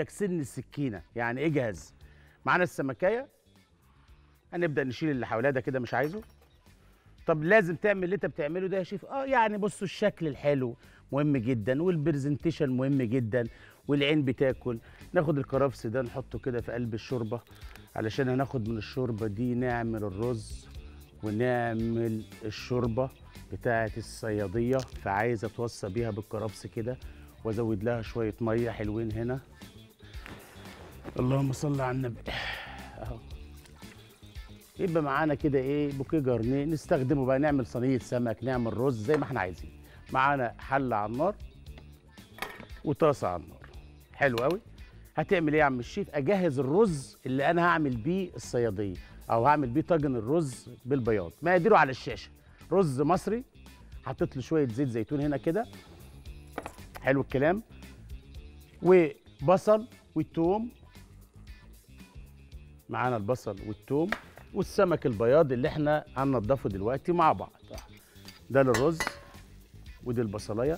لك سن السكينه يعني اجهز معانا السمكايه هنبدا نشيل اللي حواليها ده كده مش عايزه طب لازم تعمل اللي انت بتعمله ده يا شيف اه يعني بصوا الشكل الحلو مهم جدا والبرزنتيشن مهم جدا والعين بتاكل ناخد الكرفس ده نحطه كده في قلب الشوربه علشان هناخد من الشوربه دي نعمل الرز ونعمل الشوربه بتاعه الصياديه فعايز اتوصى بيها بالكرفس كده وازود لها شويه ميه حلوين هنا اللهم صل على النبي اهو يبقى معانا كده ايه بوكيه جرنيه نستخدمه بقى نعمل صينيه سمك نعمل رز زي ما احنا عايزين معانا حله على النار وطاسه على النار حلو قوي هتعمل ايه يا عم الشيف اجهز الرز اللي انا هعمل بيه الصياديه او هعمل بيه طاجن الرز بالبياض مقاديره على الشاشه رز مصري حطيت له شويه زيت زيتون هنا كده حلو الكلام وبصل والثوم معانا البصل والثوم والسمك البياض اللي احنا هننضفه دلوقتي مع بعض ده للرز ودي البصلايه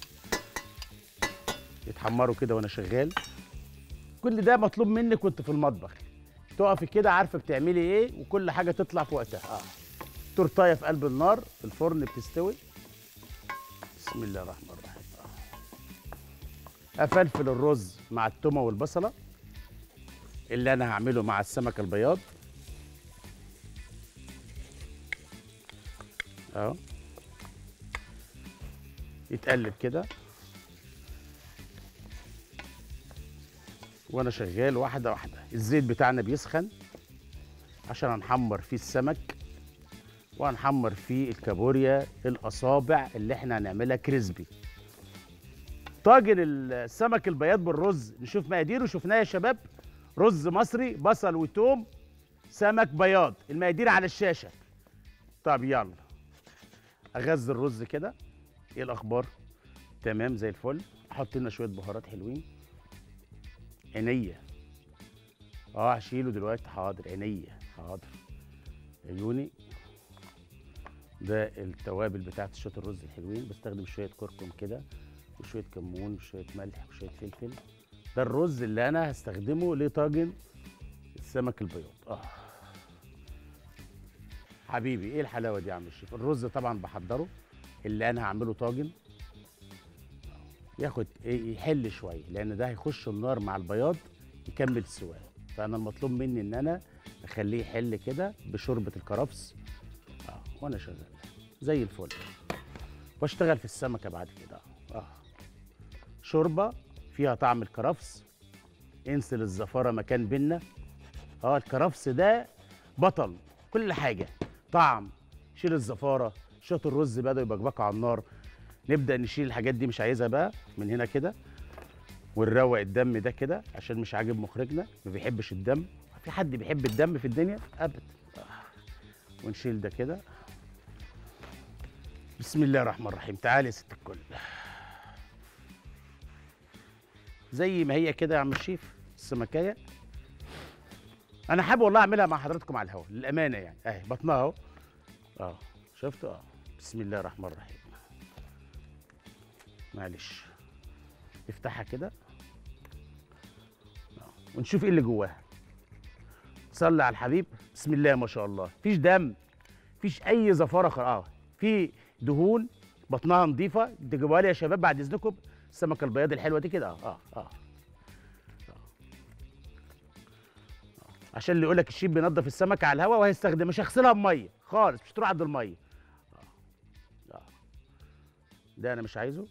يتحمروا كده وانا شغال كل ده مطلوب منك وانت في المطبخ تقفي كده عارفه بتعملي ايه وكل حاجه تطلع في وقتها اه تورتايه في قلب النار في الفرن بتستوي بسم الله الرحمن الرحيم آه. افلفل الرز مع التومه والبصله اللي انا هعمله مع السمك البياض اهو يتقلب كده وانا شغال واحده واحده الزيت بتاعنا بيسخن عشان هنحمر فيه السمك وهنحمر فيه الكابوريا الاصابع اللي احنا هنعملها كريسبي طاجن السمك البياض بالرز نشوف مقاديره شفناه يا شباب رز مصري بصل وتوم سمك بياض المقادير على الشاشه طب يلا اغذي الرز كده ايه الاخبار تمام زي الفل احط لنا شويه بهارات حلوين عينيا اه هشيله دلوقتي حاضر عينيا حاضر عيوني ده التوابل بتاعت شويه الرز الحلوين بستخدم شويه كركم كده وشويه كمون وشويه ملح وشويه فلفل ده الرز اللي انا هستخدمه لطاجن السمك البياض اه حبيبي ايه الحلاوه دي يا عم الشيف الرز طبعا بحضره اللي انا هعمله طاجن ياخد ايه يحل شويه لان ده هيخش النار مع البياض يكمل سواه فانا المطلوب مني ان انا اخليه يحل كده بشوربه الكرفس اه وانا شغال زي الفل واشتغل في السمكه بعد كده اه شوربه فيها طعم الكرفس انسل الزفاره مكان بينا اه الكرفس ده بطل كل حاجه طعم شيل الزفاره شويه الرز بدأوا يبقبقوا على النار نبدا نشيل الحاجات دي مش عايزها بقى من هنا كده ونروق الدم ده كده عشان مش عاجب مخرجنا ما بيحبش الدم في حد بيحب الدم في الدنيا ابدا آه. ونشيل ده كده بسم الله الرحمن الرحيم تعالي يا ست الكل زي ما هي كده يا عم الشيف السمكايه انا حابب والله اعملها مع حضراتكم على الهواء للامانه يعني اهي بطنها اهو اه شفتوا اه بسم الله الرحمن الرحيم معلش افتحها كده آه. ونشوف ايه اللي جواها صلي على الحبيب بسم الله ما شاء الله مفيش دم مفيش اي زفاره خ... اه في دهون بطنها نظيفه تجيبوها لي يا شباب بعد اذنكم السمكه البياض الحلوه دي كده اه اه اه, آه. عشان اللي يقول لك الشيف بينظف السمكه على الهواء وهيستخدم مش هغسلها بميه خالص مش تروح عند الميه آه. آه. ده انا مش عايزه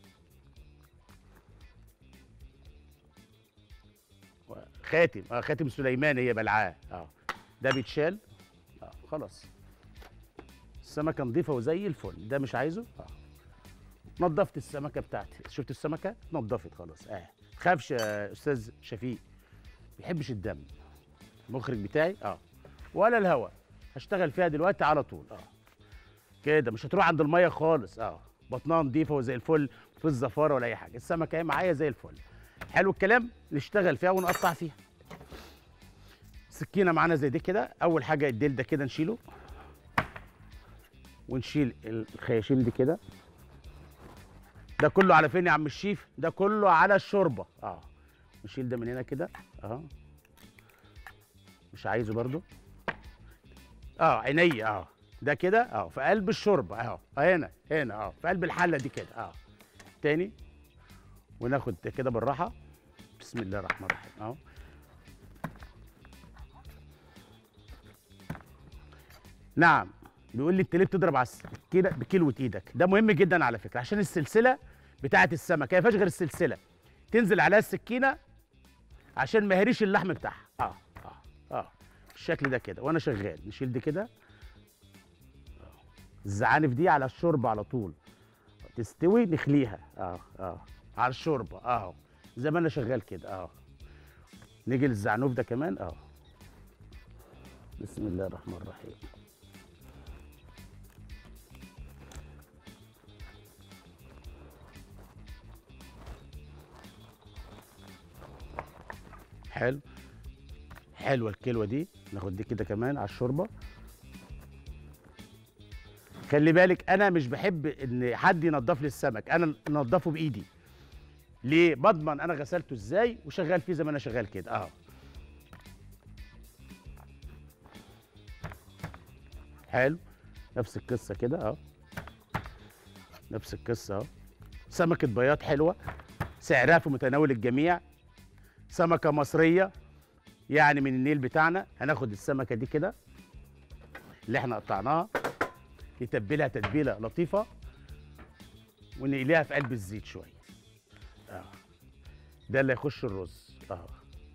خاتم اه خاتم سليمان هي بلعاه اه ده بيتشال اه خلاص السمكه نظيفه وزي الفل ده مش عايزه اه نظفت السمكه بتاعتي شفت السمكه نظفت خلاص اه تخافش يا استاذ شفيق بيحبش الدم المخرج بتاعي اه ولا الهواء هشتغل فيها دلوقتي على طول اه كده مش هتروح عند الميه خالص اه بطنها نظيفه وزي الفل في الزفاره ولا اي حاجه السمكه اهي معايا زي الفل حلو الكلام نشتغل فيها ونقطع فيها سكينه معانا زي دي كده اول حاجه الديل ده كده نشيله ونشيل الخياشيم دي كده ده كله على فين يا عم الشيف ده كله على الشوربه اه نشيل ده من هنا كده اهو مش عايزه برضو اه عينيا اه ده كده اه في قلب الشوربه اهو آه، هنا هنا اه في قلب الحله دي كده اه تاني وناخد ده كده بالراحه بسم الله الرحمن الرحيم اهو نعم بيقول لي انت ليه بتضرب على السكينه بكلوه ايدك ده مهم جدا على فكره عشان السلسله بتاعه السمك هي ما فيهاش غير السلسله تنزل عليها السكينه عشان ما يهريش اللحم بتاعها اه اه اه بالشكل ده كده وانا شغال نشيل دي كده آه. الزعانف دي على الشوربه على طول تستوي نخليها اه اه على الشوربه اه زي ما انا شغال كده اه نيجي للزعنوف ده كمان اه بسم الله الرحمن الرحيم حلو حلوه الكلوه دي ناخد دي كده كمان على الشوربه خلي بالك انا مش بحب ان حد ينضف لي السمك انا انضفه بايدي ليه بضمن انا غسلته ازاي وشغال فيه زي ما انا شغال كده اه حلو نفس القصه كده اه نفس القصه اهو سمكه بياض حلوه سعرها في متناول الجميع سمكه مصريه يعني من النيل بتاعنا هناخد السمكه دي كده اللي احنا قطعناها نتبلها تتبيله لطيفه ونقليها في قلب الزيت شويه اه ده اللي هيخش الرز اه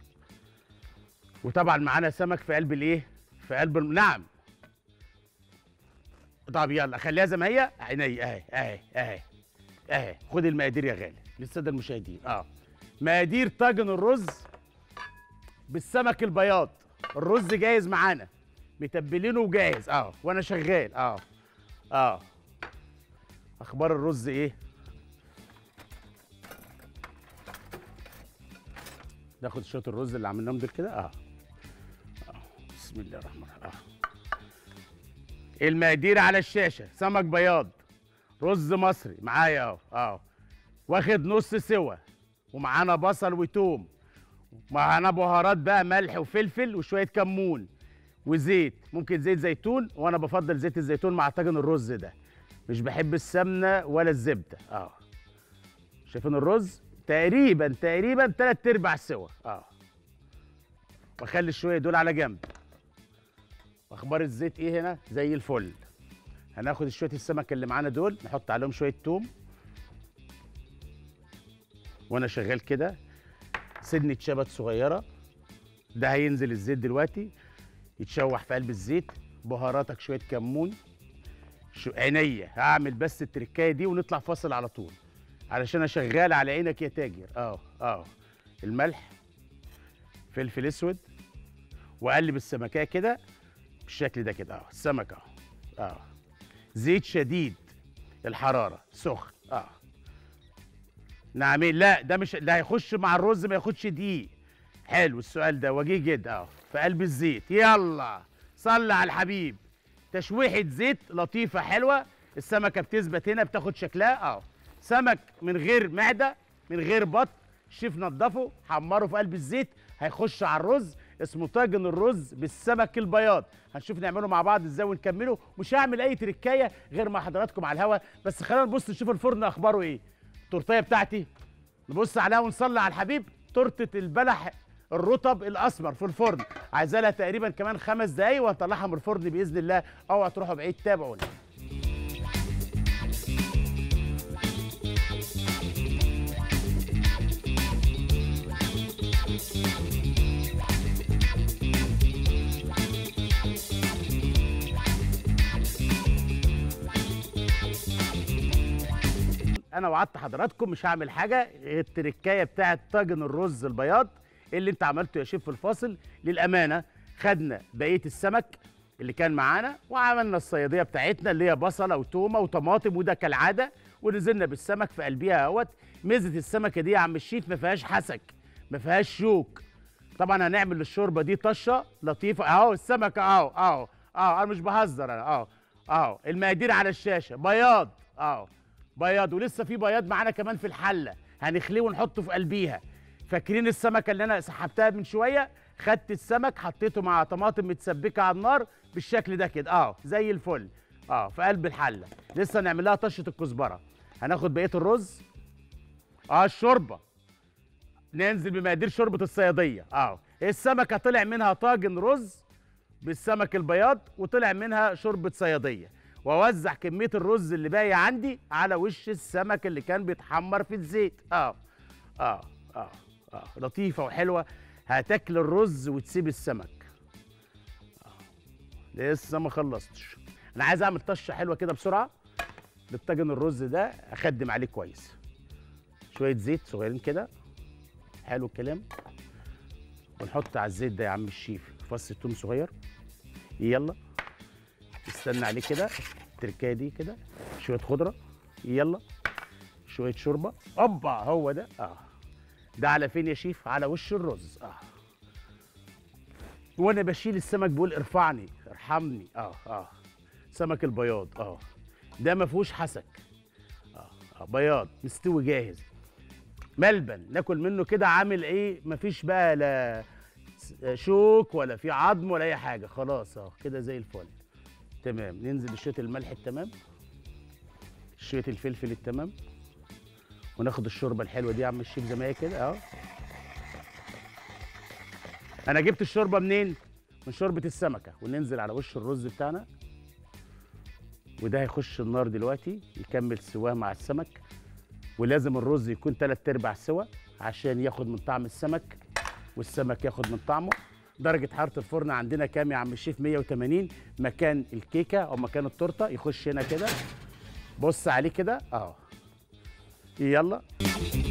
وطبعا معانا سمك في قلب الايه في قلب الم... نعم طب يلا خليها زي ما هي عيني اهي اهي اهي اهي خد المقادير يا غالي للساده المشاهدين اه مقادير طاجن الرز بالسمك البياض الرز جاهز معانا متبلينه وجاهز اه وانا شغال اه اه اخبار الرز ايه ناخد شويه الرز اللي عملناهم دول كده اه آه. بسم الله الرحمن الرحيم آه. المقادير على الشاشه سمك بياض رز مصري معايا اهو اه واخد نص سوا ومعانا بصل وتوم معانا بهارات بقى ملح وفلفل وشويه كمون وزيت ممكن زيت زيتون وانا بفضل زيت الزيتون مع طاجن الرز ده مش بحب السمنه ولا الزبده اه شايفين الرز تقريبا تقريبا تلات ارباع سوا اه واخلي شويه دول على جنب واخبار الزيت ايه هنا زي الفل هناخد شويه السمك اللي معانا دول نحط عليهم شويه توم وانا شغال كده سنه شبت صغيره ده هينزل الزيت دلوقتي يتشوح في قلب الزيت بهاراتك شويه كمون شو عينيا هعمل بس التركايه دي ونطلع فاصل على طول علشان انا شغال على عينك يا تاجر اه اه الملح فلفل اسود واقلب السمكيه كده بالشكل ده كده اه السمك اه اه زيت شديد الحراره سخن اه نعمين لا ده مش ده هيخش مع الرز ما ياخدش دقيق حلو السؤال ده وجيه جدا اه في قلب الزيت يلا صلي على الحبيب تشويحه زيت لطيفه حلوه السمكه بتثبت هنا بتاخد شكلها اه سمك من غير معده من غير بط الشيف نضفه حمره في قلب الزيت هيخش على الرز اسمه طاجن الرز بالسمك البياض هنشوف نعمله مع بعض ازاي ونكمله مش هعمل اي تركايه غير مع حضراتكم على الهوا بس خلينا نبص نشوف الفرن اخباره ايه التورتيه بتاعتي نبص عليها ونصلي على الحبيب تورته البلح الرطب الاسمر في الفرن عايزه لها تقريبا كمان خمس دقايق وهنطلعها من الفرن باذن الله اوعى تروحوا بعيد تابعونا انا وعدت حضراتكم مش هعمل حاجه غير التركايه بتاعه طاجن الرز البياض اللي انت عملته يا شيف في الفاصل للامانه خدنا بقيه السمك اللي كان معانا وعملنا الصياديه بتاعتنا اللي هي بصله وتومه وطماطم وده كالعاده ونزلنا بالسمك في قلبيها اهوت ميزه السمكه دي يا عم الشيف ما فيهاش حسك ما فيهاش شوك طبعا هنعمل الشوربه دي طشه لطيفه اهو السمكه اهو اهو اهو انا مش بهزر انا اهو اهو المقادير على الشاشه بياض اهو بياض ولسه في بياض معانا كمان في الحله هنخليه ونحطه في قلبيها فاكرين السمكه اللي انا سحبتها من شويه خدت السمك حطيته مع طماطم متسبكه على النار بالشكل ده كده اه زي الفل اه في قلب الحله لسه نعمل لها طشه الكزبره هناخد بقيه الرز اه الشوربه ننزل بمقادير شوربه الصياديه اه السمكه طلع منها طاجن رز بالسمك البياض وطلع منها شوربه صياديه واوزع كميه الرز اللي باقي عندي على وش السمك اللي كان بيتحمر في الزيت اه اه اه اه لطيفه وحلوه هتاكل الرز وتسيب السمك آه. لسه ما خلصتش انا عايز اعمل طشه حلوه كده بسرعه للطاجن الرز ده اخدم عليه كويس شويه زيت صغيرين كده حلو الكلام ونحط على الزيت ده يا عم الشيف فص توم صغير يلا استنى عليه كده التركايه دي كده شويه خضره يلا شويه شوربه اوبا هو ده اه ده على فين يا شيف على وش الرز اه وانا بشيل السمك بقول ارفعني ارحمني اه اه سمك البياض اه ده ما فيهوش حسك آه. اه بياض مستوي جاهز ملبن ناكل منه كده عامل ايه مفيش بقى لا شوك ولا في عظم ولا اي حاجه خلاص اه كده زي الفل تمام ننزل بشويه الملح التمام شويه الفلفل التمام وناخد الشوربه الحلوه دي يا عم الشيف زي ما هي كده اه انا جبت الشوربه منين من شوربه السمكه وننزل على وش الرز بتاعنا وده هيخش النار دلوقتي يكمل سواه مع السمك ولازم الرز يكون تلات ارباع سوا عشان ياخد من طعم السمك والسمك ياخد من طعمه درجة حرارة الفرن عندنا كام يا عم الشيف 180 مكان الكيكة أو مكان التورتة يخش هنا كده بص عليه كده اه يلا